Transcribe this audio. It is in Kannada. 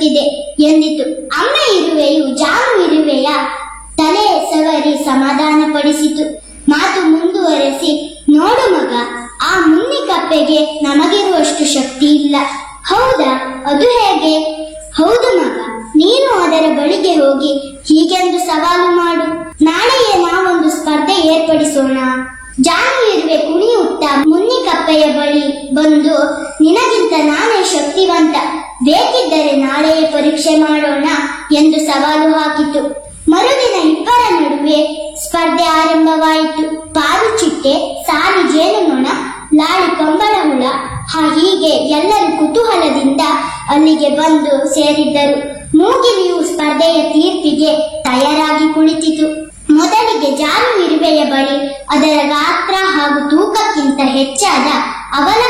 ಇದೆ ಎಂದಿತು ಅಮ್ಮ ಇರುವೆಯು ಜಾನು ಇರುವೆಯ ತಲೆ ಸವರಿ ಸಮಾಧಾನಪಡಿಸಿತು ಮಾತು ಮುಂದುವರೆಸಿ ನೋಡು ಮಗ ಆ ಮುನ್ನಿ ಕಪ್ಪೆಗೆ ನಮಗಿರುವಷ್ಟು ಶಕ್ತಿ ಇಲ್ಲ ಹೌದಾ ಅದು ಹೇಗೆ ಹೌದು ಮಗ ನೀನು ಅದರ ಬಳಿಗೆ ಹೋಗಿ ಹೀಗೆಂದು ಸವಾಲು ಮಾಡು ನಾಳೆಯೇ ನಾವೊಂದು ಸ್ಪರ್ಧೆ ಏರ್ಪಡಿಸೋಣ ಜಾನು ಇರುವೆ ಕುಣಿಯುತ್ತಾ ಮುನ್ನಿ ಕಪ್ಪೆಯ ಬಳಿ ಬಂದು ನಿನಗಿಂತ ನಾನೇ ಶಕ್ತಿವಂತ ಬೇಕಿದ್ದರೆ ನಾಳೆಯೇ ಪರೀಕ್ಷೆ ಮಾಡೋಣ ಎಂದು ಸವಾಲು ಹಾಕಿತು ಮರುದಿನ ಇಬ್ಬರ ನಡುವೆ ಸ್ಪರ್ಧೆ ಆರಂಭವಾಯಿತು ಪಾರುಚಿಟ್ಟೆ ಸಾಲಿ ಜೇನುನೊಣ ಲಾಳಿ ಕಂಬಳ ಹುಳ ಹಾ ಹೀಗೆ ಎಲ್ಲರೂ ಕುತೂಹಲದಿಂದ ಅಲ್ಲಿಗೆ ಬಂದು ಸೇರಿದ್ದರು ಮೂಗಿಲಿಯು ಸ್ಪರ್ಧೆಯ ತೀರ್ಪಿಗೆ ತಯಾರಾಗಿ ಕುಳಿತಿತು ಮೊದಲಿಗೆ ಜಾನು ಇರುವೆಯ ಬಳಿ ಅದರ ಗಾತ್ರ ಹಾಗೂ ತೂಕಕ್ಕಿಂತ ಹೆಚ್ಚಾದ ಅವಲ